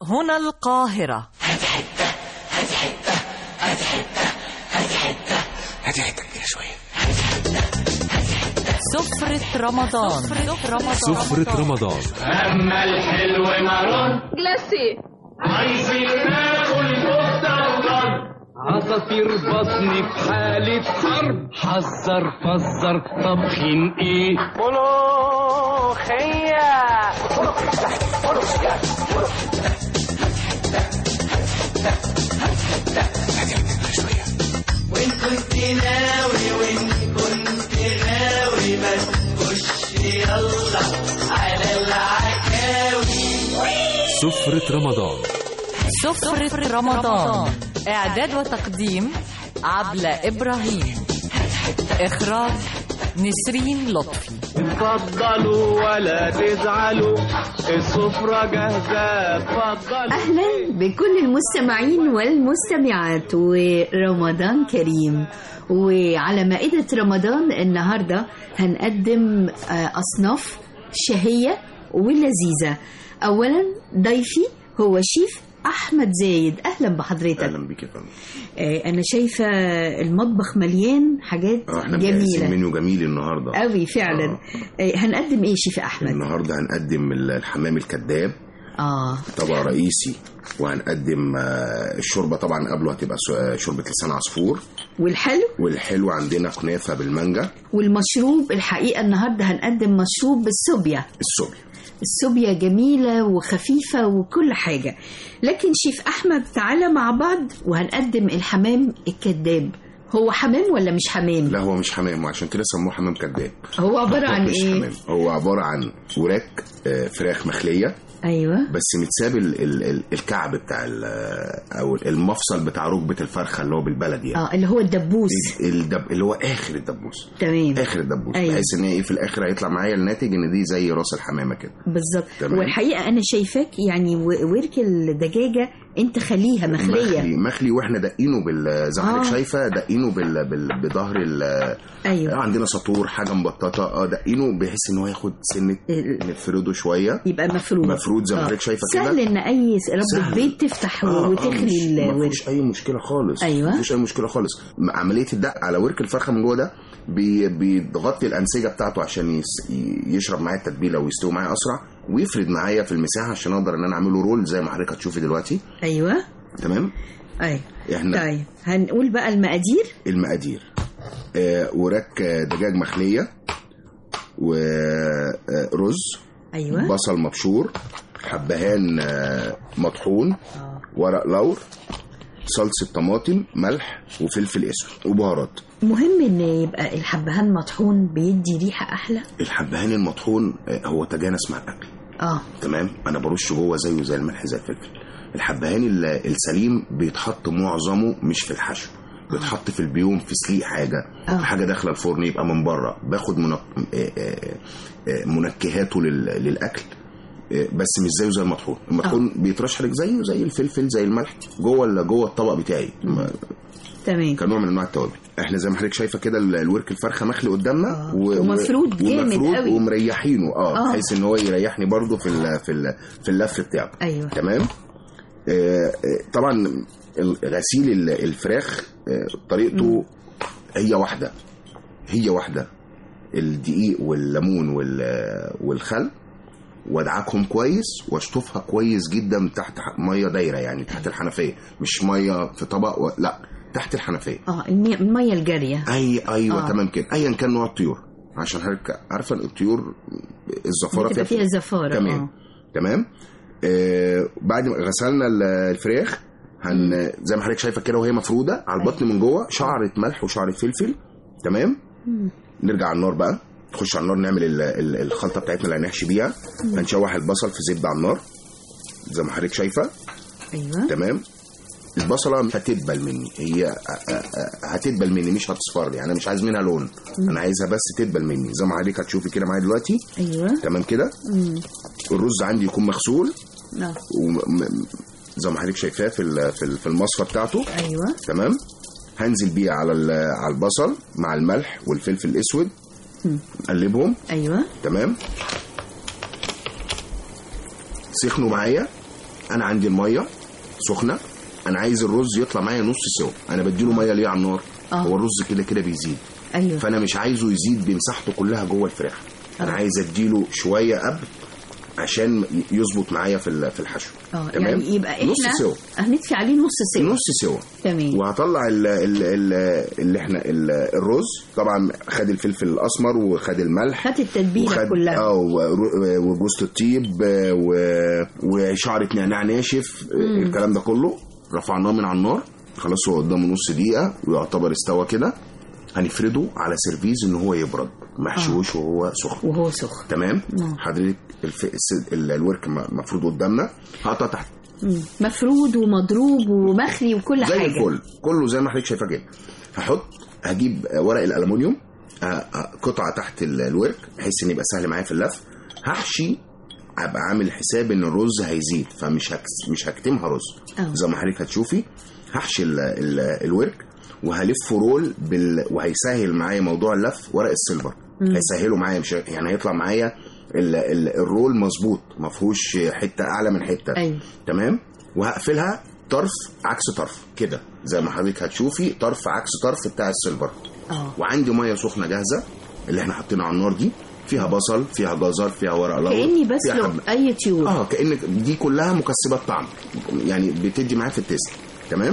هنا القاهرة هاتي حته كبيره شويه سفرة رمضان سفرة رمضان سفرة رمضان أما الحلو مرون جلاسي عايزين ناكل كفتة وضرب عصافير بطني في حالة حرب حذر فزر طبخين ايه ملوخية هاتي حته كبيره شويه سفرة رمضان سفرة رمضان إعداد وتقديم عبلة إبراهيم إخراج نسرين لطفي اتفضلوا ولا تزعلوا السفرة جاهزة اتفضلوا أهلا بكل المستمعين والمستمعات ورمضان كريم وعلى مائدة رمضان النهاردة هنقدم آه، أصناف شهية ولذيذة أولا ضيفي هو شيف أحمد زايد أهلا بحضرتك اهلا بيك يا فندم آه، أنا شايفة المطبخ مليان حاجات اه احنا مجهزين جميلة منيو جميل النهارده قوي فعلا آه، هنقدم إيه شيف أحمد النهارده هنقدم الحمام الكذاب آه طبق رئيسي وهنقدم آه، الشوربه طبعا قبله هتبقى س- آه، شوربه لسان عصفور والحلو والحلو عندنا كنافه بالمانجا والمشروب الحقيقة النهاردة هنقدم مشروب بالسوبيا الصبح السوبيا جميلة وخفيفة وكل حاجة لكن شيف أحمد تعالى مع بعض وهنقدم الحمام الكذاب هو حمام ولا مش حمام؟ لا هو مش حمام عشان كده سموه حمام كذاب هو عبارة عن مش إيه؟ حمام هو عباره عن وراك آه، فراخ مخليه أيوه بس متساب ال- ال- ال- الكعب بتاع ال- او المفصل بتاع ركبه الفرخه اللي هو بالبلدي يعني اه اللي هو الدبوس الدب اللي هو اخر الدبوس تمام اخر الدبوس أيوة. بحيث ان ايه في الاخر هيطلع معايا الناتج ان دي زي راس الحمامه كده بالظبط تمام. والحقيقة أنا شايفاك يعني و- ورك الدجاجة أنت خليها مخلية مخلي مخلي واحنا دقينه بال زي ما حضرتك آه. شايفه دقينه بال... بال... بظهر ال... أيوه عندنا سطور حاجه مبططه اه دقينه بحيث ان هو ياخد سنه ال- نفرده شويه يبقى مفروض مفروض زي ما آه. حضرتك شايفه كده سهل إن أي ربة سهل. بيت تفتح آه، آه، مش- وتخلي ما الورك فيش اي مشكله خالص أيوة. ما فيش اي مشكله خالص م- عمليه الدق على ورك الفرخه من جوه ده بي... بيغطي الانسجه بتاعته عشان يس... ي- يشرب معايا التتبيله ويستوي معايا اسرع ويفرد معايا في المساحه عشان اقدر ان انا اعمله رول زي ما حضرتك هتشوفي دلوقتي أيوه تمام أيوه احنا طيب هنقول بقى المقادير المقادير آه، وراك آه، دجاج مخلية ورز أيوه بصل مبشور حبهان آه، مطحون ورق لور صلصة طماطم ملح وفلفل اسود وبهارات مهم ان يبقى الحبهان مطحون بيدي ريحه احلى الحبهان المطحون آه، هو تجانس مع الاكل اه تمام انا برش جوه زيه زي الملح زي الفلفل الحبهان ال- السليم بيتحط معظمه مش في الحشو بيتحط في البيوم في سليق حاجه آه. حاجه داخله الفرن يبقى من بره باخد منك... آه، آه، آه، منكهاته لل... للاكل آه، بس مش زيه زي المطحون المطحون بيترش حضرتك زيه زي الفلفل زي الملح جوه ال- جوه الطبق بتاعي ما- تمام كنوع من انواع التوابل احنا زي ما حضرتك شايفه كده ال- الورك الفرخه مخلي قدامنا آه. ومفروض جامد ومفروض قوي. ومريحينه اه آه. بحيث ان هو يريحني برضو في ال في ال في اللف بتاعه ايوه تمام آه، آه، طبعا ال- غسيل ال- الفراخ آه، طريقته هي واحده هي واحده الدقيق والليمون وال- والخل وادعكهم كويس واشطفها كويس جدا تحت ح- ميه دايره يعني تحت الحنفيه مش ميه في طبق و... لا تحت الحنفيه اه المي- الميه الجاريه اي ايوه آه. آه. تمام كده ايا كان نوع الطيور عشان حضرتك عارفه إن الطيور الزفاره بتبقى فيها زفاره تمام اه تمام آه بعد ما غسلنا ال- الفراخ هن زي ما حضرتك شايفه كده وهي مفروده على البطن من جوه شعره ملح وشعره فلفل تمام نرجع على النار بقى نخش على النار نعمل ال- ال- الخلطه بتاعتنا اللي هنحشي بيها هنشوح البصل في زبده على النار زي ما حضرتك شايفه ايوه تمام البصله مش هتدبل مني هي آه، آه، آه، هتدبل مني مش هتصفر لي انا مش عايز منها لون انا عايزها بس تدبل مني زي ما حضرتك هتشوفي كده معايا دلوقتي ايوه تمام كده مم. الرز عندي يكون مغسول آه. وزي ما حضرتك شايفاه في ال- في ال- في المصفى بتاعته ايوه تمام هنزل بيه على ال- على البصل مع الملح والفلفل الاسود نقلبهم ايوه تمام سخنوا معايا انا عندي الميه سخنه انا عايز الرز يطلع معايا نص سوا انا بديله ميه ليه على النار آه. هو الرز كده كده بيزيد ايوه فانا مش عايزه يزيد بمساحته كلها جوه الفراخ انا آه. عايز اديله شويه قبل عشان يظبط معايا في ال- في الحشو اه تمام؟ يعني يبقى احنا نص سوا هنطفي عليه نص سوا نص سوا تمام وهطلع ال ال ال اللي احنا ال- الرز طبعا خد الفلفل الاسمر وخد الملح خدت التتبيله وخد كلها اه ورو- وجوز الطيب آه، و- وشعرة نعناع ناشف آه، الكلام ده كله رفعناه من على النار خلاص هو قدامه نص دقيقة ويعتبر استوى كده هنفرده على سيرفيز ان هو يبرد ما يحشوش وهو سخن وهو سخن تمام نعم. حضرتك الف... الس- ال- الورك م- مفروض قدامنا هقطع تحت مم. مفرود ومضروب ومخلي وكل زي حاجه الفل كله زي ما حضرتك شايفاه كده هحط هجيب ورق الالومنيوم آه، آه، قطعه تحت ال- الورك بحيث ان يبقى سهل معايا في اللف هحشي ابقى عامل حساب ان الرز هيزيد فمش هكس مش هكتمها رز آه. زي ما حضرتك هتشوفي هحشي ال ال الورك وهلف رول بال... وهيسهل معايا موضوع اللف ورق السيلفر هيسهله معايا مش يعني هيطلع معايا ال... ال... الرول مظبوط ما فيهوش حته اعلى من حته أيوة. تمام وهقفلها طرف عكس طرف كده زي ما حضرتك هتشوفي طرف عكس طرف بتاع السيلفر اه وعندي ميه سخنه جاهزه اللي احنا حاطينها على النار دي فيها بصل فيها جزر فيها ورق لورا كاني فيها بسلق حبة. اي طيور اه كانك دي كلها مكسبات طعم يعني بتدي معايا في التيست تمام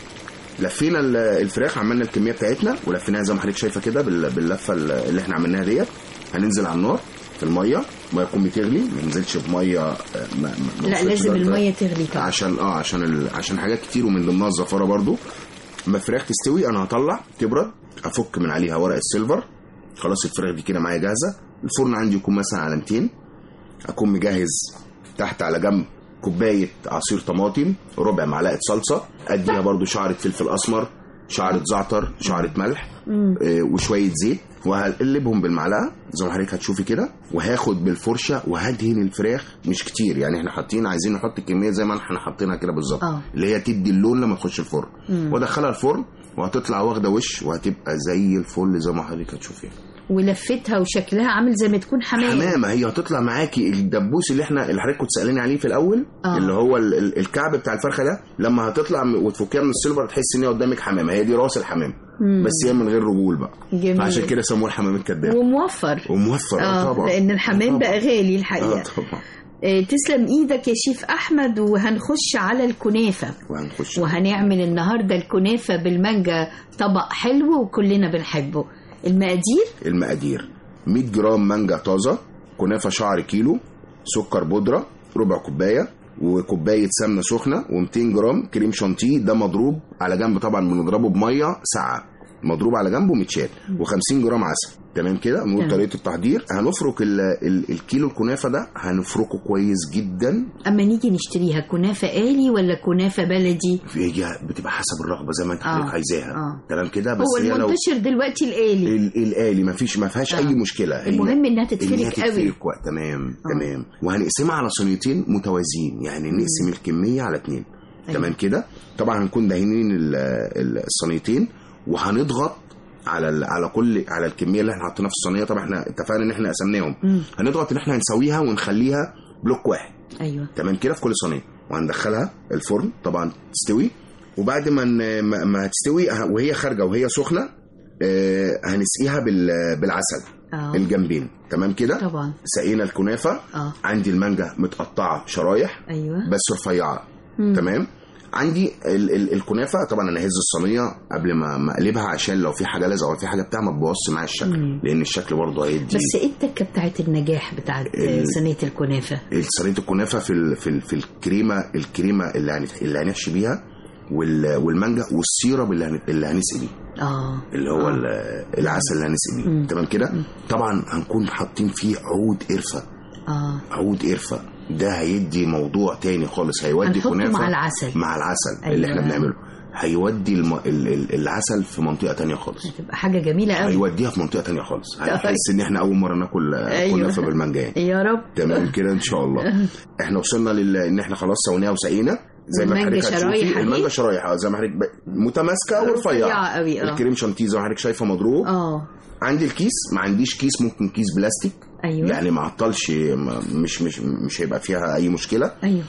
لفينا ال- الفراخ عملنا الكميه بتاعتنا ولفيناها زي ما حضرتك شايفه كده بال- باللفه اللي احنا عملناها ديت هننزل على النار في الميه الميه تكون بتغلي ما ننزلش بميه آه، ما ما- ما لا نوصلش لازم درجة- الميه تغلي طبعا عشان اه عشان ال... عشان حاجات كتير ومن ضمنها الزفاره برضو اما الفراخ تستوي انا هطلع تبرد افك من عليها ورق السيلفر خلاص الفراخ دي كده معايا جاهزه الفرن عندي يكون مثلا على 200 اكون مجهز تحت على جنب كوبايه عصير طماطم ربع معلقه صلصه اديها برضو شعره فلفل اسمر شعره زعتر شعره ملح آه، وشويه زيت وهقلبهم بالمعلقه زي ما حضرتك هتشوفي كده وهاخد بالفرشه وهدهن الفراخ مش كتير يعني احنا حاطين عايزين نحط كميه زي ما احنا حاطينها كده بالظبط آه. اللي هي تدي اللون لما تخش الفرن وادخلها الفرن وهتطلع واخده وش وهتبقى زي الفل زي ما حضرتك هتشوفيها ولفتها وشكلها عامل زي ما تكون حمام حمامه هي هتطلع معاكي الدبوس اللي احنا اللي حضرتك كنت سالاني عليه في الاول آه. اللي هو ال- ال- الكعب بتاع الفرخه ده لما هتطلع م- وتفكيها من السيلفر تحس ان هي قدامك حمامه هي دي راس الحمام بس هي من غير رجول بقى جميل. فعشان كده سموه الحمام الكذاب وموفر وموفر اه اه طبعا لان الحمام طبعاً. بقى غالي اه الحقيقه طبعا آه، تسلم ايدك يا شيف احمد وهنخش على الكنافه وهنخش وهنعمل النهارده الكنافه بالمانجا طبق حلو وكلنا بنحبه المقادير المقادير 100 جرام مانجا طازه كنافه شعر كيلو سكر بودره ربع كوبايه وكوبايه سمنه سخنه و200 جرام كريم شانتيه ده مضروب على جنب طبعا بنضربه بميه ساقعه مضروب على جنبه متشال و50 جرام عسل تمام كده نقول تمام. طريقه التحضير هنفرك ال ال الكيلو الكنافه ده هنفركه كويس جدا اما نيجي نشتريها كنافه آلي ولا كنافه بلدي هي بتبقى حسب الرغبه زي ما انت آه. حضرتك عايزاها آه. تمام كده بس هو هي لو المنتشر دلوقتي الآلي ال- الآلي ما فيش ما فيهاش آه. أي مشكلة هي- المهم إنها إن هي تتفرك قوي تتفرك وقت تمام تمام وهنقسمها على صينيتين متوازيين يعني نقسم الكمية على اتنين أيوة. تمام كده طبعا هنكون دهنين ال- ال- الصينيتين وهنضغط على ال- على كل على الكميه اللي احنا حاطينها في الصينيه طبعا احنا اتفقنا ان احنا قسمناهم هنضغط ان احنا هنسويها ونخليها بلوك واحد ايوه تمام كده في كل صينيه وهندخلها الفرن طبعا تستوي وبعد ما ن- ما, ما تستوي ه- وهي خارجه وهي سخنه آه، هنسقيها بال- بالعسل اه الجنبين تمام كده طبعا سقينا الكنافه اه عندي المانجا متقطعه شرايح ايوه بس رفيعه تمام عندي ال ال الكنافه طبعا انا هز الصينيه قبل ما ما اقلبها عشان لو في حاجه لازقه او في حاجه بتاع ما تبوظش معايا الشكل لان الشكل برضه هيدي بس ايه التكه بتاعت النجاح بتاعت ال- صينيه الكنافه صينيه الكنافه في ال في, ال في الكريمه الكريمه اللي هنت- اللي هنحشي بيها وال والمانجا والسيرب اللي هن اللي هنسقي بيه اه اللي هو آه. ال- العسل اللي هنسقي بيه تمام كده طبعا هنكون حاطين فيه عود قرفه اه عود قرفه ده هيدي موضوع تاني خالص هيودي هنحطه كنافه مع العسل. مع العسل أيوة. اللي احنا بنعمله هيودي الم... ال... ال... العسل في منطقه تانية خالص تبقى حاجه جميله قوي هيوديها في منطقه تانية خالص هنحس ان احنا اول مره ناكل أيوة. كنافه بالمانجا يعني يا رب تمام كده ان شاء الله احنا وصلنا لل ان احنا خلاص سويناها وسقينا زي ما والمانجا حضرتك شرايح هتشوفي أهي. المانجا شرايح آه، زي ما حضرتك ب- متماسكه رفيعة ورفيعه قوي، آه. الكريم شانتيه زي ما حضرتك شايفه مضروب اه عندي الكيس ما عنديش كيس ممكن كيس بلاستيك ايوه يعني ما عطلش ما- مش مش مش هيبقى فيها اي مشكله ايوه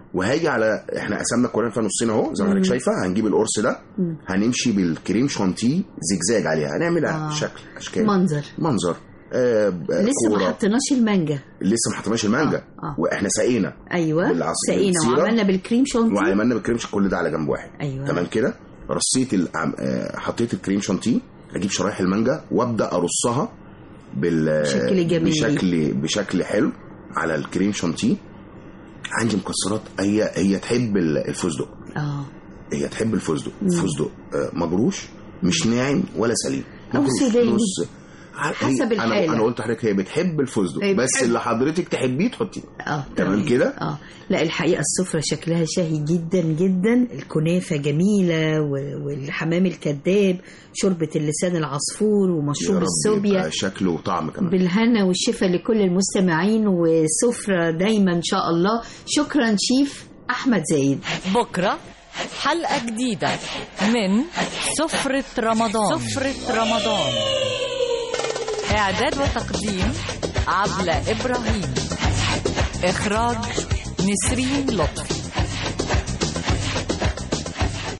وهاجي على احنا قسمنا الكوارع فيها نصين اهو زي ما حضرتك شايفه هنجيب القرص ده هنمشي بالكريم شانتيه زجزاج عليها هنعملها آه. شكل اشكال منظر منظر آه ب- لسه ما كورة. حطيناش المانجا لسه ما حطيناش المانجا آه، آه. واحنا سقينا ايوه بالعص- سقينا بالسيرة. وعملنا بالكريم شانتي وعملنا بالكريم شانتيه كل ده على جنب واحد أيوة. تمام كده رصيت العم... آه، حطيت الكريم شانتيه اجيب شرايح المانجا وابدا ارصها بال بشكل جميل. بشكل بشكل حلو على الكريم شانتيه عندي مكسرات هي هي تحب ال- الفستق اه هي تحب الفستق الفستق آه، مجروش مش ناعم ولا سليم أو مجروش، سوداني. نص ع- حسب هي- الحالة. انا انا قلت لحضرتك هي بتحب الفستق هي بس بتحب. اللي حضرتك تحبيه تحطيه اه تمام كده؟ اه لا الحقيقه السفره شكلها شهي جدا جدا الكنافه جميله و- والحمام الكذاب شوربه اللسان العصفور يا ومشروب رب السوبيا يبقى شكله وطعم كمان بالهنا والشفا لكل المستمعين وسفرة دايما إن شاء الله شكرا شيف أحمد زايد بكرة حلقة جديدة من سفرة رمضان سفرة رمضان إعداد وتقديم عبلة إبراهيم إخراج نسرين لطفي